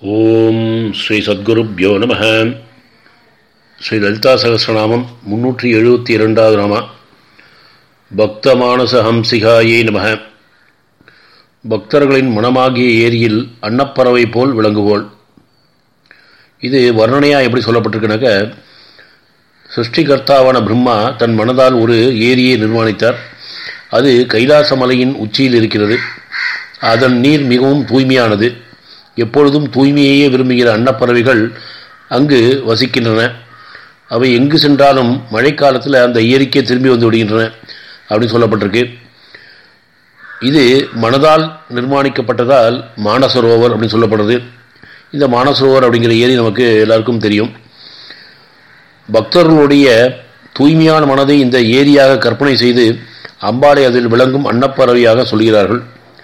ஓம் ஸ்ரீ சத்குருப்யோ நம ஸ்ரீ லலிதா சகசிரநாமம் முன்னூற்றி எழுபத்தி இரண்டாவது நாம பக்த மானச ஹம்சிகாயே நம பக்தர்களின் மனமாகிய ஏரியில் அன்னப்பறவை போல் விளங்குவோள் இது வர்ணனையாக எப்படி சொல்லப்பட்டிருக்குனாக்க சிருஷ்டிகர்த்தாவான பிரம்மா தன் மனதால் ஒரு ஏரியை நிர்மாணித்தார் அது கைலாச மலையின் உச்சியில் இருக்கிறது அதன் நீர் மிகவும் தூய்மையானது எப்பொழுதும் தூய்மையையே விரும்புகிற அன்னப்பறவைகள் அங்கு வசிக்கின்றன அவை எங்கு சென்றாலும் மழைக்காலத்தில் அந்த ஏரிக்கே திரும்பி வந்து விடுகின்றன அப்படின்னு சொல்லப்பட்டிருக்கு இது மனதால் நிர்மாணிக்கப்பட்டதால் மானசரோவர் அப்படின்னு சொல்லப்படுறது இந்த மானசரோவர் அப்படிங்கிற ஏரி நமக்கு எல்லாருக்கும் தெரியும் பக்தர்களுடைய தூய்மையான மனதை இந்த ஏரியாக கற்பனை செய்து அம்பாளை அதில் விளங்கும் அன்னப்பறவையாக சொல்கிறார்கள்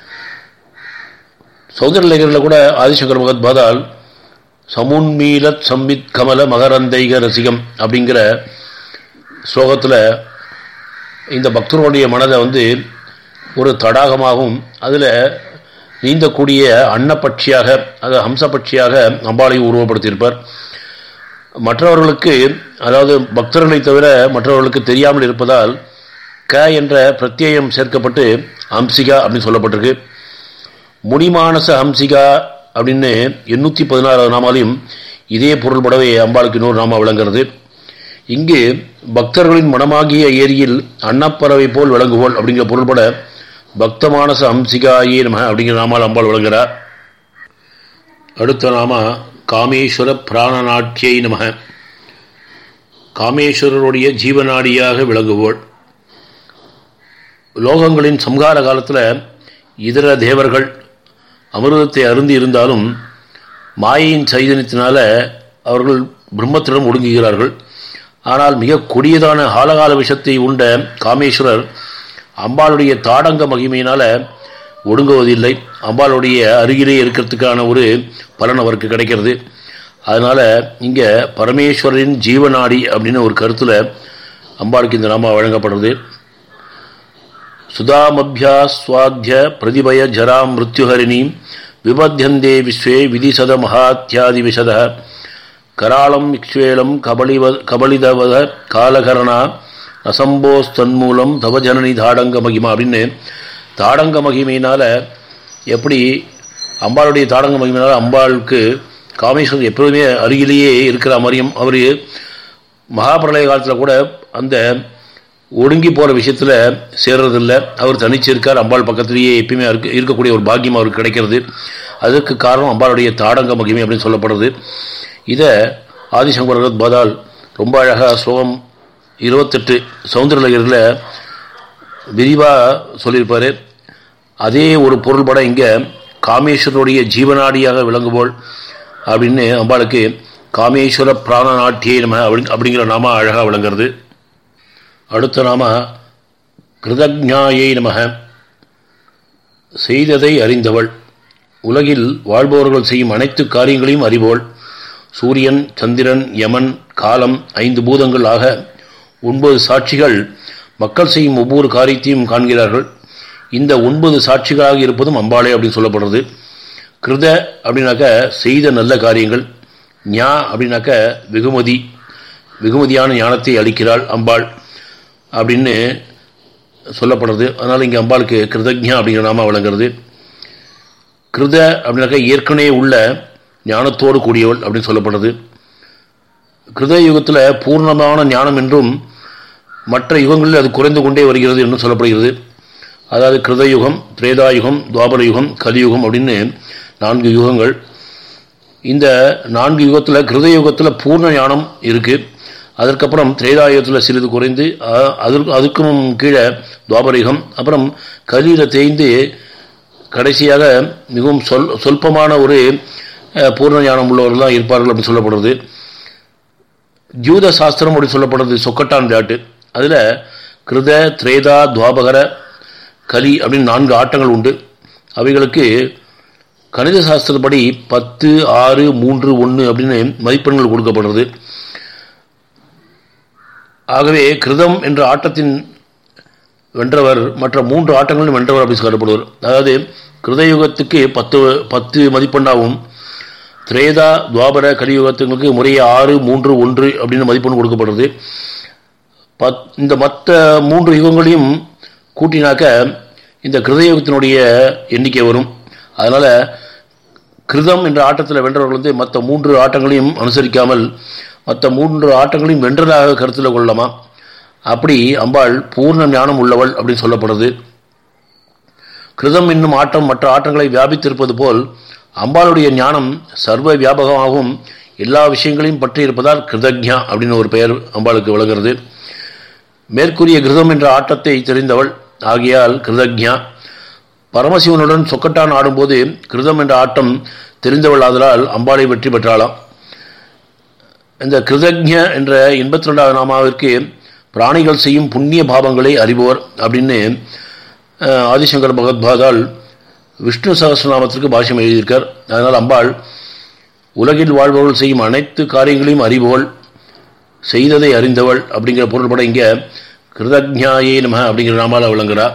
சௌதரலேகரில் கூட ஆதிசங்கர் பகத் பாதால் சமுன்மீலத் சம்வித் கமல மகரந்தைக ரசிகம் அப்படிங்கிற ஸ்லோகத்தில் இந்த பக்தர்களுடைய மனதை வந்து ஒரு தடாகமாகவும் அதில் நீந்தக்கூடிய அன்னப்பட்சியாக அது ஹம்சப்பட்சியாக அம்பாளை உருவப்படுத்தியிருப்பார் மற்றவர்களுக்கு அதாவது பக்தர்களை தவிர மற்றவர்களுக்கு தெரியாமல் இருப்பதால் க என்ற பிரத்யயம் சேர்க்கப்பட்டு ஹம்சிகா அப்படின்னு சொல்லப்பட்டிருக்கு முனிமானச ஹம்சிகா அப்படின்னு எண்ணூற்றி பதினாறாவது நாமாலையும் இதே பொருள்படவே அம்பாளுக்கு இன்னொரு நாமா விளங்குறது இங்கு பக்தர்களின் மனமாகிய ஏரியில் அன்னப்பறவை போல் விளங்குவோல் அப்படிங்கிற பொருள்பட பக்தமானச ஹம்சிகாயே நம அப்படிங்கிற நாமால் அம்பாள் விளங்குகிறார் அடுத்த நாமா காமேஸ்வர பிராணநாட்டியை நம காமேஸ்வரருடைய ஜீவநாடியாக விளங்குவோள் லோகங்களின் சம்ஹார காலத்தில் இதர தேவர்கள் அமிர்தத்தை அருந்தி இருந்தாலும் மாயையின் சைதன்யத்தினால அவர்கள் பிரம்மத்திடம் ஒடுங்குகிறார்கள் ஆனால் மிக கொடியதான ஆலகால விஷத்தை உண்ட காமேஸ்வரர் அம்பாளுடைய தாடங்க மகிமையினால ஒடுங்குவதில்லை அம்பாளுடைய அருகிலே இருக்கிறதுக்கான ஒரு பலன் அவருக்கு கிடைக்கிறது அதனால் இங்கே பரமேஸ்வரின் ஜீவநாடி அப்படின்னு ஒரு கருத்தில் அம்பாளுக்கு இந்த நாம வழங்கப்படுறது சுதாமபியாஸ்வாத்திய பிரதிபய ஜரா மிருத்யுஹரிணீம் விபத்தியந்தே விஸ்வே விதிசத மகாத்தியாதி விஷத கராளம் இக்ஷ்வேலம் கபலிவ கபலிதவத காலகரணா அசம்போஸ் தன்மூலம் தவஜனனி தாடங்க மகிமா அப்படின்னு தாடங்க மகிமையினால் எப்படி அம்பாளுடைய தாடங்க மகிமையினால் அம்பாளுக்கு காமேஸ்வரர் எப்போதுமே அருகிலேயே இருக்கிற மாதிரியும் அவர் மகாபிரளய காலத்தில் கூட அந்த ஒடுங்கி போகிற விஷயத்தில் சேர்றதில்ல அவர் தனிச்சு இருக்கார் அம்பாள் பக்கத்திலேயே எப்பயுமே இருக்கு இருக்கக்கூடிய ஒரு பாக்கியம் அவருக்கு கிடைக்கிறது அதற்கு காரணம் அம்பாளுடைய தாடங்க மகிமை அப்படின்னு சொல்லப்படுறது இதை ஆதிசங்கர் பாதால் ரொம்ப அழகாக ஸ்லோகம் இருபத்தெட்டு சவுந்தரலகரில் விரிவாக சொல்லியிருப்பார் அதே ஒரு பொருள்பட இங்கே காமேஸ்வரனுடைய ஜீவநாடியாக விளங்குவோள் அப்படின்னு அம்பாளுக்கு காமேஸ்வர பிராணநாட்டியை நம்ம அப்படி அப்படிங்கிற நாம அழகாக விளங்குறது அடுத்த நாம கிருதஜாயை நமக செய்ததை அறிந்தவள் உலகில் வாழ்பவர்கள் செய்யும் அனைத்து காரியங்களையும் அறிவோள் சூரியன் சந்திரன் யமன் காலம் ஐந்து பூதங்கள் ஆக ஒன்பது சாட்சிகள் மக்கள் செய்யும் ஒவ்வொரு காரியத்தையும் காண்கிறார்கள் இந்த ஒன்பது சாட்சிகளாக இருப்பதும் அம்பாளே அப்படின்னு சொல்லப்படுறது கிருத அப்படின்னாக்க செய்த நல்ல காரியங்கள் ஞா அப்படின்னாக்க வெகுமதி வெகுமதியான ஞானத்தை அளிக்கிறாள் அம்பாள் அப்படின்னு சொல்லப்படுறது அதனால் இங்கே அம்பாளுக்கு கிருதஜா அப்படிங்கிற நாம வழங்குறது கிருத அப்படின்னாக்க ஏற்கனவே உள்ள ஞானத்தோடு கூடியவள் அப்படின்னு சொல்லப்படுறது கிருத யுகத்தில் பூர்ணமான ஞானம் என்றும் மற்ற யுகங்களில் அது குறைந்து கொண்டே வருகிறது என்று சொல்லப்படுகிறது அதாவது கிருதயுகம் திரேதாயுகம் துவாபர யுகம் கலியுகம் அப்படின்னு நான்கு யுகங்கள் இந்த நான்கு யுகத்தில் கிருத யுகத்தில் பூர்ண ஞானம் இருக்குது அதற்கப்புறம் திரேதாயுகத்தில் சிறிது குறைந்து அதற்கு அதுக்கும் கீழே துவாபரயுகம் அப்புறம் கலியில் தேய்ந்து கடைசியாக மிகவும் சொல் சொல்பமான ஒரு பூர்ண ஞானம் உள்ளவர்கள் தான் இருப்பார்கள் அப்படின்னு சொல்லப்படுறது ஜூத சாஸ்திரம் அப்படி சொல்லப்படுறது சொக்கட்டான் விளையாட்டு அதில் கிருத திரேதா துவாபகர கலி அப்படின்னு நான்கு ஆட்டங்கள் உண்டு அவைகளுக்கு கணித சாஸ்திரப்படி பத்து ஆறு மூன்று ஒன்று அப்படின்னு மதிப்பெண்கள் கொடுக்கப்படுறது ஆகவே கிருதம் என்ற ஆட்டத்தின் வென்றவர் மற்ற மூன்று ஆட்டங்களிலும் வென்றவர் அப்படின்னு சொல்லப்படுவார் அதாவது கிருதயுகத்துக்கு பத்து பத்து மதிப்பெண்ணாகவும் திரேதா துவாபர கலியுகத்துங்களுக்கு முறையே ஆறு மூன்று ஒன்று அப்படின்னு மதிப்பெண் கொடுக்கப்படுறது பத் இந்த மற்ற மூன்று யுகங்களையும் கூட்டினாக்க இந்த கிருதயுகத்தினுடைய எண்ணிக்கை வரும் அதனால் கிருதம் என்ற ஆட்டத்தில் வென்றவர்கள் வந்து மற்ற மூன்று ஆட்டங்களையும் அனுசரிக்காமல் மற்ற மூன்று ஆட்டங்களையும் வென்றதாக கருத்தில் கொள்ளலாமா அப்படி அம்பாள் பூர்ண ஞானம் உள்ளவள் அப்படின்னு சொல்லப்படுறது கிருதம் என்னும் ஆட்டம் மற்ற ஆட்டங்களை வியாபித்திருப்பது போல் அம்பாளுடைய ஞானம் சர்வ வியாபகமாகவும் எல்லா விஷயங்களையும் பற்றி இருப்பதால் கிருதஜா அப்படின்னு ஒரு பெயர் அம்பாளுக்கு விளங்குறது மேற்கூறிய கிருதம் என்ற ஆட்டத்தை தெரிந்தவள் ஆகியால் கிருதஜா பரமசிவனுடன் சொக்கட்டான் ஆடும்போது கிருதம் என்ற ஆட்டம் தெரிந்தவள் ஆதலால் அம்பாளை வெற்றி பெற்றாளாம் இந்த கிருதஜ என்ற எண்பத்தி ரெண்டாவது நாமாவிற்கு பிராணிகள் செய்யும் புண்ணிய பாவங்களை அறிவோர் அப்படின்னு ஆதிசங்கர் பகவத்பாதால் விஷ்ணு சகசிரநாமத்திற்கு பாஷ்யம் எழுதியிருக்கார் அதனால் அம்பாள் உலகில் வாழ்பவர்கள் செய்யும் அனைத்து காரியங்களையும் அறிவோள் செய்ததை அறிந்தவள் அப்படிங்கிற பொருள்பட இங்கே கிருதஜாயே நம அப்படிங்கிற நாமால விளங்குறா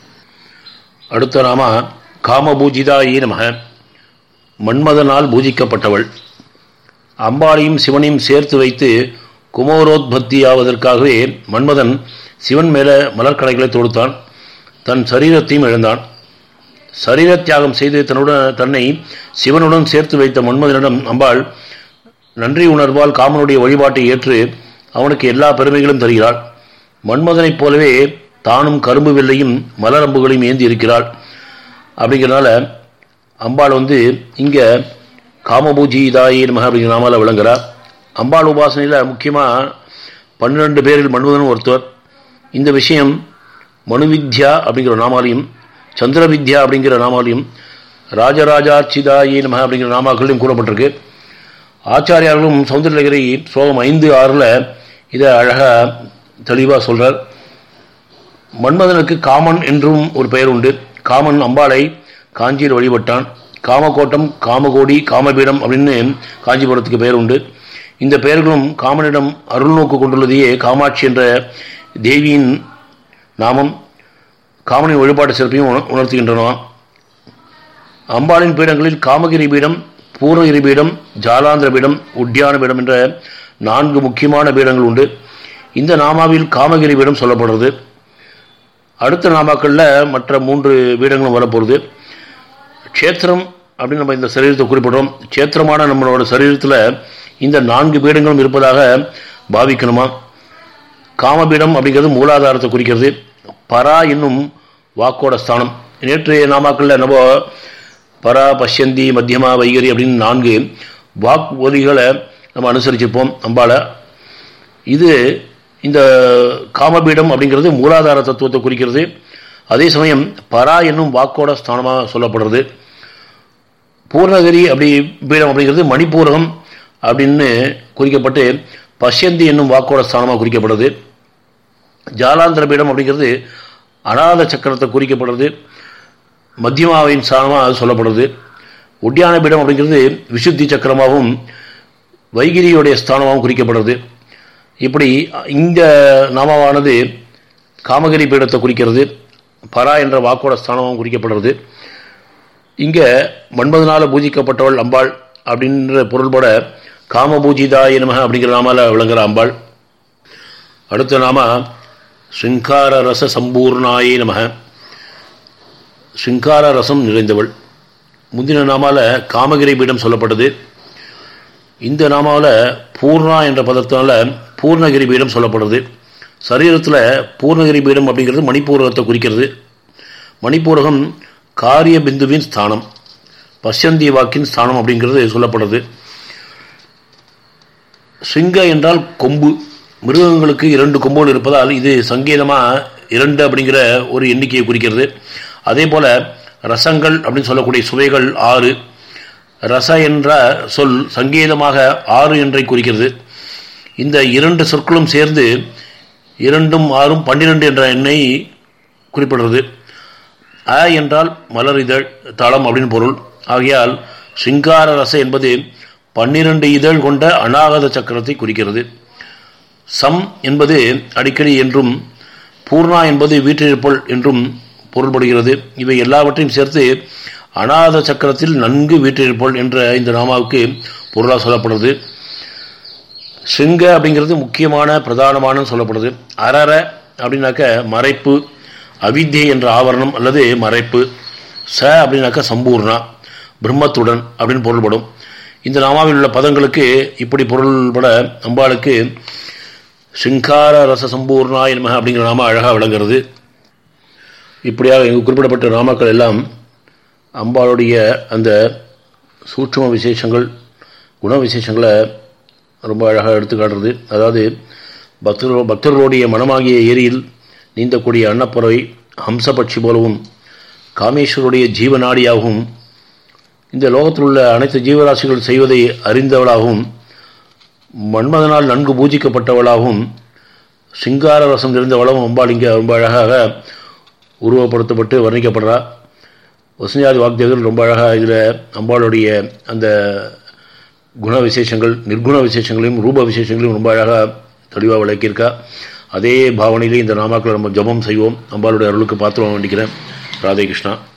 அடுத்த நாம காமபூஜிதாயே நம மன்மதனால் பூஜிக்கப்பட்டவள் அம்பாளையும் சிவனையும் சேர்த்து வைத்து குமோரோத்பத்தியாவதற்காகவே மன்மதன் சிவன் மேல மலர்கடைகளை தொடுத்தான் தன் சரீரத்தையும் இழந்தான் சரீர தியாகம் செய்து தன்னுடன் தன்னை சிவனுடன் சேர்த்து வைத்த மன்மதனிடம் அம்பாள் நன்றி உணர்வால் காமனுடைய வழிபாட்டை ஏற்று அவனுக்கு எல்லா பெருமைகளும் தருகிறாள் மன்மதனைப் போலவே தானும் கரும்பு வெள்ளையும் மலரம்புகளையும் ஏந்தி இருக்கிறாள் அப்படிங்கிறனால அம்பாள் வந்து இங்கே காமபூஜி இதாயி நமக அப்படிங்கிற நாமால விளங்குறார் அம்பாள் உபாசனையில் முக்கியமாக பன்னிரெண்டு பேரில் மன்மதனும் ஒருத்தர் இந்த விஷயம் மனுவித்யா அப்படிங்கிற நாமாலையும் சந்திர வித்யா அப்படிங்கிற நாமாலையும் ராஜராஜாச்சிதாயி நம அப்படிங்கிற நாமாக்களையும் கூறப்பட்டிருக்கு ஆச்சாரியார்களும் சௌந்தரலகிரி ஸ்லோகம் ஐந்து ஆறில் இதை அழகாக தெளிவாக சொல்கிறார் மன்மதனுக்கு காமன் என்றும் ஒரு பெயர் உண்டு காமன் அம்பாளை காஞ்சியில் வழிபட்டான் காமக்கோட்டம் காமகோடி காமபீடம் அப்படின்னு காஞ்சிபுரத்துக்கு பெயர் உண்டு இந்த பெயர்களும் காமனிடம் அருள் நோக்கு கொண்டுள்ளதையே காமாட்சி என்ற தேவியின் நாமம் காமனின் வழிபாட்டு சிறப்பையும் உணர்த்துகின்றன அம்பாளின் பீடங்களில் காமகிரி பீடம் பூர்ணகிரி பீடம் ஜாலாந்திர பீடம் உட்டியான பீடம் என்ற நான்கு முக்கியமான பீடங்கள் உண்டு இந்த நாமாவில் காமகிரி பீடம் சொல்லப்படுறது அடுத்த நாமாக்களில் மற்ற மூன்று பீடங்களும் வரப்போகுது க்ஷேத்திரம் அப்படின்னு நம்ம இந்த சரீரத்தை குறிப்பிடுறோம் க்ஷேத்திரமான நம்மளோட சரீரத்தில் இந்த நான்கு பீடங்களும் இருப்பதாக பாவிக்கணுமா காமபீடம் அப்படிங்கிறது மூலாதாரத்தை குறிக்கிறது பரா என்னும் வாக்கோட ஸ்தானம் நேற்றைய நாமாக்களில் நம்ம பரா பஷ்யந்தி மத்தியமா வைகரி அப்படின்னு நான்கு வாக் ஒலிகளை நம்ம அனுசரிச்சிருப்போம் அம்பால இது இந்த காமபீடம் அப்படிங்கிறது மூலாதார தத்துவத்தை குறிக்கிறது அதே சமயம் பரா என்னும் வாக்கோட ஸ்தானமாக சொல்லப்படுறது பூர்ணகிரி அப்படி பீடம் அப்படிங்கிறது மணிப்பூரகம் அப்படின்னு குறிக்கப்பட்டு பஷ்யந்தி என்னும் வாக்கோட ஸ்தானமாக குறிக்கப்படுறது ஜாலாந்திர பீடம் அப்படிங்கிறது அநாத சக்கரத்தை குறிக்கப்படுறது மத்தியமாவின் ஸ்தானமாக அது சொல்லப்படுறது உட்டியான பீடம் அப்படிங்கிறது விசுத்தி சக்கரமாகவும் வைகிரியுடைய ஸ்தானமாகவும் குறிக்கப்படுறது இப்படி இந்த நாமாவானது காமகிரி பீடத்தை குறிக்கிறது பரா என்ற வாக்கோட ஸ்தானமாகவும் குறிக்கப்படுறது இங்கே மண்பதனால் பூஜிக்கப்பட்டவள் அம்பாள் அப்படின்ற பொருள்பட காமபூஜிதாய நமக அப்படிங்கிற நாமால விளங்குற அம்பாள் அடுத்த நாம ஸ்ருங்கார ரச சம்பூர்ணாயே நமக ஸ்ருங்கார ரசம் நிறைந்தவள் முந்தின நாமால காமகிரி பீடம் சொல்லப்பட்டது இந்த நாமாவில் பூர்ணா என்ற பதத்தினால பூர்ணகிரி பீடம் சொல்லப்படுறது சரீரத்தில் பூர்ணகிரி பீடம் அப்படிங்கிறது மணிப்பூரகத்தை குறிக்கிறது மணிப்பூரகம் காரிய பிந்துவின் ஸ்தானம் பஷ்யந்தி வாக்கின் ஸ்தானம் அப்படிங்கிறது சொல்லப்படுறது சிங்க என்றால் கொம்பு மிருகங்களுக்கு இரண்டு கொம்புகள் இருப்பதால் இது சங்கீதமாக இரண்டு அப்படிங்கிற ஒரு எண்ணிக்கையை குறிக்கிறது அதே போல் ரசங்கள் அப்படின்னு சொல்லக்கூடிய சுவைகள் ஆறு ரச என்ற சொல் சங்கீதமாக ஆறு என்றை குறிக்கிறது இந்த இரண்டு சொற்களும் சேர்ந்து இரண்டும் ஆறும் பன்னிரண்டு என்ற எண்ணை குறிப்பிடுறது அ என்றால் மலர் இதழ் தளம் அப்படின்னு பொருள் ஆகையால் சிங்கார ரச என்பது பன்னிரண்டு இதழ் கொண்ட அநாகத சக்கரத்தை குறிக்கிறது சம் என்பது அடிக்கடி என்றும் பூர்ணா என்பது வீற்றிருப்பல் என்றும் பொருள்படுகிறது இவை எல்லாவற்றையும் சேர்த்து அநாத சக்கரத்தில் நன்கு வீற்றிருப்போள் என்ற இந்த நாமாவுக்கு பொருளாக சொல்லப்படுறது சிங்க அப்படிங்கிறது முக்கியமான பிரதானமான சொல்லப்படுது அரர அப்படின்னாக்க மறைப்பு அவித்யை என்ற ஆவரணம் அல்லது மறைப்பு ச அப்படின்னாக்க சம்பூர்ணா பிரம்மத்துடன் அப்படின்னு பொருள்படும் இந்த நாமாவில் உள்ள பதங்களுக்கு இப்படி பொருள்பட அம்பாளுக்கு சிங்கார ரச சம்பூர்ணா என்ப அப்படிங்கிற நாம அழகாக விளங்குறது இப்படியாக இங்கு குறிப்பிடப்பட்ட நாமாக்கள் எல்லாம் அம்பாளுடைய அந்த சூட்சும விசேஷங்கள் குண விசேஷங்களை ரொம்ப அழகாக எடுத்து காட்டுறது அதாவது பக்தர்களோ பக்தர்களுடைய மனமாகிய ஏரியில் நீந்தக்கூடிய அன்னப்பறவை ஹம்சபட்சி போலவும் காமேஸ்வருடைய ஜீவநாடியாகவும் இந்த லோகத்தில் உள்ள அனைத்து ஜீவராசிகள் செய்வதை அறிந்தவளாகவும் மன்மதனால் நன்கு பூஜிக்கப்பட்டவளாகவும் சிங்கார ரசம் நிறைந்தவளாகவும் அம்பாள் இங்கே ரொம்ப அழகாக உருவப்படுத்தப்பட்டு வர்ணிக்கப்படுறா வசனியாதி வாக்தேவர்கள் ரொம்ப அழகாக இதில் அம்பாளுடைய அந்த குண விசேஷங்கள் நிர்குண விசேஷங்களையும் ரூப விசேஷங்களையும் ரொம்ப அழகாக தெளிவாக விளக்கியிருக்கா அதே பாவனையிலே இந்த நாமாக்களை நம்ம ஜபம் செய்வோம் அம்பாளுடைய அருளுக்கு பாத்திரம் வேண்டிக்கிறேன் ராதே கிருஷ்ணா